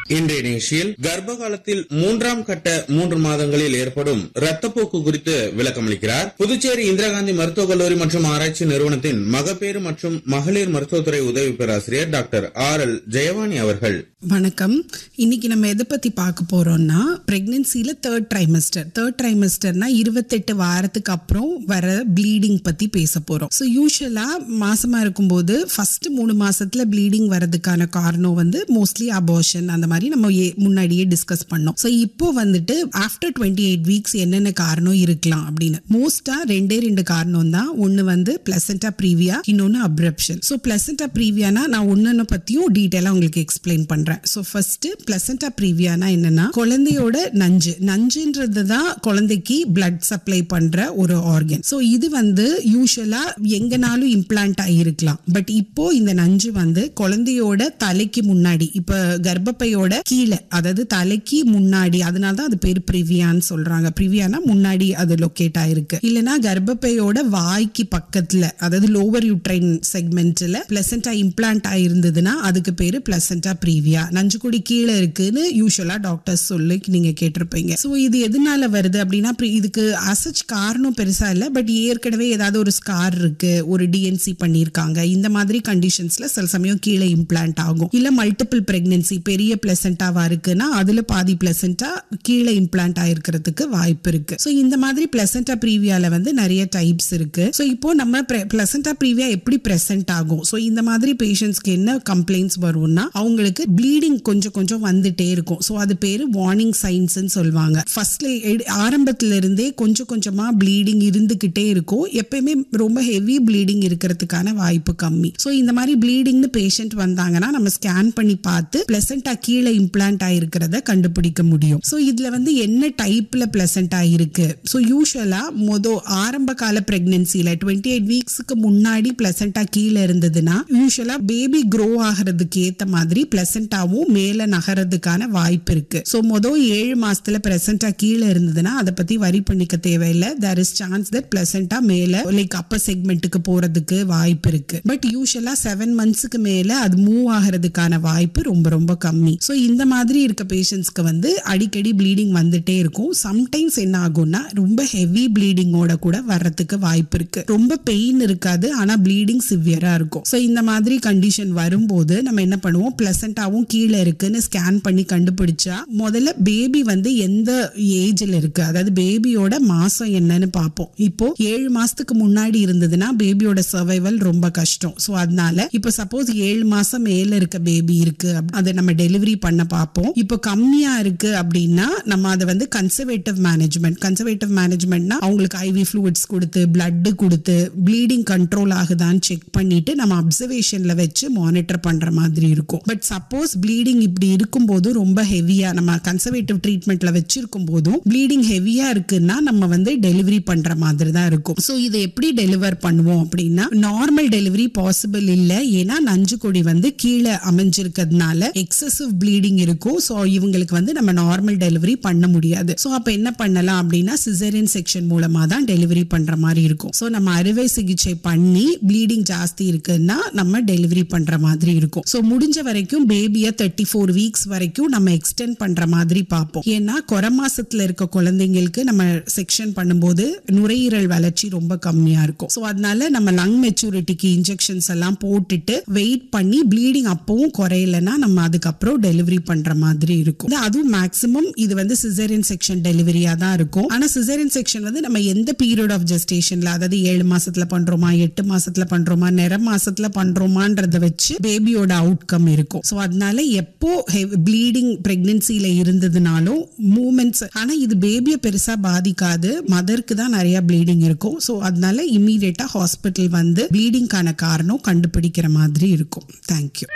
இன்றைய நிகழ்ச்சியில் கர்ப்ப காலத்தில் மூன்றாம் கட்ட மூன்று மாதங்களில் ஏற்படும் ரத்தப்போக்கு குறித்து விளக்கமளிக்கிறார் புதுச்சேரி இந்திரா காந்தி மருத்துவக் கல்லூரி மற்றும் ஆராய்ச்சி நிறுவனத்தின் மகப்பேறு மற்றும் மகளிர் மருத்துவத்துறை உதவி பேராசிரியர் டாக்டர் ஆர் எல் ஜெயவாணி அவர்கள் வணக்கம் இன்னைக்கு நம்ம எதை பத்தி பார்க்க போறோம்னா பிரெக்னன்சில தேர்ட் ட்ரைமஸ்டர் தேர்ட் ட்ரைமஸ்டர்னா இருபத்தெட்டு வாரத்துக்கு அப்புறம் வர ப்ளீடிங் பத்தி பேச போறோம் ஸோ யூஸ்வலா மாசமா இருக்கும்போது ஃபர்ஸ்ட் மூணு மாசத்துல ப்ளீடிங் வரதுக்கான காரணம் வந்து மோஸ்ட்லி அபோஷன் அந்த மாதிரி நம்ம ஏ- முன்னாடியே டிஸ்கஸ் பண்ணோம் ஸோ இப்போ வந்துட்டு ஆஃப்டர் டுவெண்ட்டி எயிட் வீக்ஸ் என்னென்ன காரணம் இருக்கலாம் அப்படின்னு மோஸ்டா ரெண்டே ரெண்டு காரணம் தான் ஒன்னு வந்து பிளசண்டா ப்ரீவியா இன்னொன்னு அப்ரப்ஷன் ஸோ பிளசண்டா ப்ரீவியானா நான் ஒன்னு பத்தியும் டீட்டெயிலாக உங்களுக்கு எக்ஸ்பிளைன் பண்றேன் ஸோ ஃபர்ஸ்ட் பிளசண்டா ப்ரீவியானா என்னன்னா குழந்தையோட நஞ்சு நஞ்சுன்றது தான் குழந்தைக்கு பிளட் சப்ளை பண்ற ஒரு ஆர்கன் ஸோ இது வந்து யூஸ்வலா எங்கனாலும் இம்ப்ளான்ட் ஆகிருக்கலாம் பட் இப்போ இந்த நஞ்சு வந்து குழந்தையோட தலைக்கு முன்னாடி இப்ப கர்ப்பப்பையோட கீழே அதாவது தலைக்கு முன்னாடி அதனால தான் அது பேர் பிரிவியான்னு சொல்றாங்க பிரிவியானா முன்னாடி அது லொக்கேட் ஆயிருக்கு இல்லனா கர்ப்பப்பையோட வாய்க்கு பக்கத்துல அதாவது லோவர் யூட்ரைன் செக்மெண்ட்ல பிளசண்டா இம்ப்ளான்ட் ஆயிருந்ததுன்னா அதுக்கு பேரு பிளசண்டா ப்ரீவியா நஞ்சுக்குடி கீழே இருக்குன்னு யூஸ்வலா டாக்டர்ஸ் சொல்லி நீங்க கேட்டிருப்பீங்க ஸோ இது எதனால வருது அப்படின்னா pre- இதுக்கு அசச் காரணம் பெருசா இல்லை பட் ஏற்கனவே ஏதாவது ஒரு ஸ்கார் இருக்கு ஒரு டிஎன்சி பண்ணியிருக்காங்க இந்த மாதிரி கண்டிஷன்ஸ்ல சில சமயம் கீழே இம்ப்ளான்ட் ஆகும் இல்ல மல்டிபிள் பிரெக்னன்சி பெரிய பிளசண்டாவா இருக்குன்னா அதுல பாதி பிளசண்டா கீழே இம்ப்ளான்ட் ஆயிருக்கிறதுக்கு வாய்ப்பு இருக்கு ஸோ இந்த மாதிரி பிளசண்டா ப்ரீவியால வந்து நிறைய டைப்ஸ் இருக்கு ஸோ இப்போ நம்ம பிளசண்டா ப்ரீவியா எப்படி பிரசன்ட் ஆகும் ஸோ இந்த மாதிரி பேஷண்ட்ஸ்க்கு என்ன கம்ப்ளைண்ட்ஸ் வரும்னா அவங்களுக்கு ப்ளீடிங் கொஞ்சம் கொஞ்சம் வந்துட்டே இருக்கும் ஸோ அது பேரு வார்னிங் சைன்ஸ்னு சொல்லுவாங்க ஃபர்ஸ்ட்ல ஆரம்பத்துல இருந்தே கொஞ்சம் கொஞ்சமா ப்ளீடிங் இருந்துகிட்டே இருக்கும் எப்பயுமே ரொம்ப ஹெவி ப்ளீடிங் இருக்கிறதுக்கான வாய்ப்பு கம்மி ஸோ இந்த மாதிரி ப்ளீடிங்னு பேஷண்ட் வந்தாங்கன்னா நம்ம ஸ்கேன் பண்ணி பார்த்து பிளசண்டா கீழே இம்ப்ளான்ட் ஆயிருக்கிறத கண்டுபிடிக்க முடியும் ஸோ இதுல வந்து என்ன டைப்ல பிளசண்டா இருக்கு ஸோ யூஸ்வலா மொத ஆரம்ப கால பிரெக்னன்சில டுவெண்ட்டி எயிட் வீக்ஸ்க்கு முன்னாடி பிளசண்டா கீழே இருந்ததுன்னா யூஸ்வலா பேபி க்ரோ ஆகிறதுக்கு ஏத்த மாதிரி பிளசண்டாவும் மேல நகரதுக்கான வாய்ப்பு இருக்கு ஸோ மொதல் ஏழு மாசத்துல பிளசண்டா கீழே இருந்ததுன்னா அதை பத்தி வரி பண்ணிக்க தேவையில்லை there is chance that placenta மேல லைக் அப்பர் செக்மெண்ட்டுக்கு போறதுக்கு வாய்ப்பு இருக்கு பட் யூஸ்வலா செவன் மந்த்ஸ்க்கு மேல அது மூவ் ஆகிறதுக்கான வாய்ப்பு ரொம்ப ரொம்ப கம்மி ஸோ இந்த மாதிரி இருக்க பேஷண்ட்ஸ்க்கு வந்து அடிக்கடி ப்ளீடிங் வந்துட்டே இருக்கும் சம்டைம்ஸ் என்ன ஆகும்னா ரொம்ப ஹெவி ப்ளீடிங்கோட கூட வர்றதுக்கு வாய்ப்பு இருக்கு ரொம்ப பெயின் இருக்காது ஆனா ப்ளீடிங் சிவியரா இருக்கும் ஸோ இந்த மாதிரி கண்டிஷன் வரும்போது நம்ம என்ன பண்ணுவோம் பிளசண்டாவும் கீழே இருக்குன்னு ஸ்கேன் பண்ணி கண்டுபிடிச்சா முதல்ல பேபி வந்து எந்த ஏஜ்ல இருக்கு அதாவது பேபியோட மாசம் என்னன்னு பார்ப்போம் இப்போ ஏழு மாசத்துக்கு முன்னாடி இருந்ததுன்னா பேபியோட சர்வைவல் ரொம்ப கஷ்டம் ஸோ அதனால இப்போ சப்போஸ் ஏழு மாசம் மேல இருக்க பேபி இருக்கு அப்~ அதை நம்ம டெலிவரி பண்ண பார்ப்போம் இப்போ கம்மியா இருக்கு அப்படின்னா நம்ம அதை வந்து கன்சர்வேட்டிவ் மேனேஜ்மெண்ட் கன்சர்வேட்டிவ் மேனேஜ்மெண்ட்னா அவங்களுக்கு ஐவி ஃப்ளூயிட்ஸ் கொடுத்து பிளட் கொடுத்து ப்ளீடிங் கண்ட்ரோல் ஆகுதான்னு செக் பண்ணிட்டு நம்ம அப்சர்வேஷன்ல வச்சு மானிட்டர் பண்ற மாதிரி இருக்கும் பட் சப்போஸ் ப்ளீடிங் இப்படி இருக்கும்போது ரொம்ப ஹெவியா நம்ம கன்சர்வேட்டிவ் ட்ரீட்மெண்ட்ல வச்சிருக்கும் போதும் ப்ளீடிங் ஹெவியா இருக்குன்னா நம்ம வந்து டெலிவரி பண்ற மாதிரி தான் இருக்கும் ஸோ இதை எப்படி டெலிவர் பண்ணுவோம் அப்படின்னா நார்மல் டெலிவரி பாசிபிள் இல்லை ஏன்னா நஞ்சு கொடி வந்து கீழே அமைஞ்சிருக்கிறதுனால எக்ஸசிவ் ப்ளீடிங் இருக்கும் ஸோ இவங்களுக்கு வந்து நம்ம நார்மல் டெலிவரி பண்ண முடியாது ஸோ அப்போ என்ன பண்ணலாம் அப்படின்னா சிசேரியன் செக்ஷன் மூலமா தான் டெலிவரி பண்ற மாதிரி இருக்கும் ஸோ நம்ம அறுவை சிகிச்சை பண்ணி ப்ளீடிங் ஜாஸ்தி இருக்குன்னா நம்ம டெலிவரி பண்ற மாதிரி இருக்கும் ஸோ முடிஞ்ச வரைக்கும் பேபியை தேர்ட்டி ஃபோர் வீக்ஸ் வரைக்கும் நம்ம எக்ஸ்டெண்ட் பண்ற மாதிரி பார்ப்போம் ஏன்னா குறை மாசத்துல இருக்க குழந்தைங்களுக்கு நம்ம செக்ஷன் பண்ணும்போது நுரையீரல் வளர்ச்சி ரொம்ப கம்மியா இருக்கும் ஸோ அதனால நம்ம லங் மெச்சூரிட்டிக்கு இன்ஜெக்ஷன்ஸ் எல்லாம் போட்டுட்டு வெயிட் பண்ணி ப்ளீடிங் அப்பவும் குறையலன்னா நம்ம அதுக்கப்புறம் டெலிவரி பண்ற மாதிரி இருக்கும் இது அதுவும் மேக்ஸிமம் இது வந்து சிசேரியன் செக்ஷன் டெலிவரியா தான் இருக்கும் ஆனா சிசேரியன் செக்ஷன் வந்து நம்ம எந்த பீரியட் ஆஃப் ஜெஸ்டேஷன்ல அதாவது ஏழு மாசத்துல பண்றோமா எட்டு மாசத்துல பண்றோமா நிற மாசத்துல பண்றோமான்றத வச்சு பேபியோட அவுட்கம் இருக்கும் ஸோ அதனால எப்போ ப்ளீடிங் பிரெக்னன்சில இருந்ததுனாலும் மூமெண்ட்ஸ் ஆனா இது பேபியை பெருசா பாதிக்காது மதருக்கு தான் நிறைய ப்ளீடிங் இருக்கும் ஸோ அதனால இம்மீடியட்டா ஹாஸ்பிட்டல் வந்து ப்ளீடிங்கான காரணம் கண்டுபிடிக்கிற மாதிரி இருக்கும் தேங்க்யூ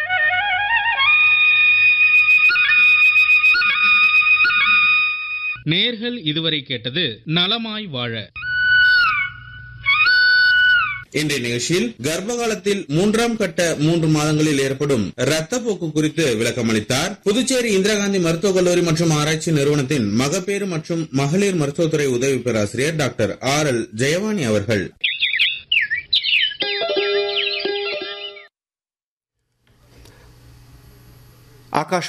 நேர்கள் இதுவரை கேட்டது நலமாய் வாழ இன்றைய நிகழ்ச்சியில் கர்ப்ப காலத்தில் மூன்றாம் கட்ட மூன்று மாதங்களில் ஏற்படும் ரத்தப்போக்கு குறித்து விளக்கமளித்தார் புதுச்சேரி இந்திரா காந்தி மருத்துவக் கல்லூரி மற்றும் ஆராய்ச்சி நிறுவனத்தின் மகப்பேறு மற்றும் மகளிர் மருத்துவத்துறை உதவி பேராசிரியர் டாக்டர் ஆர் எல் ஜெயவாணி அவர்கள் ஆகாஷ்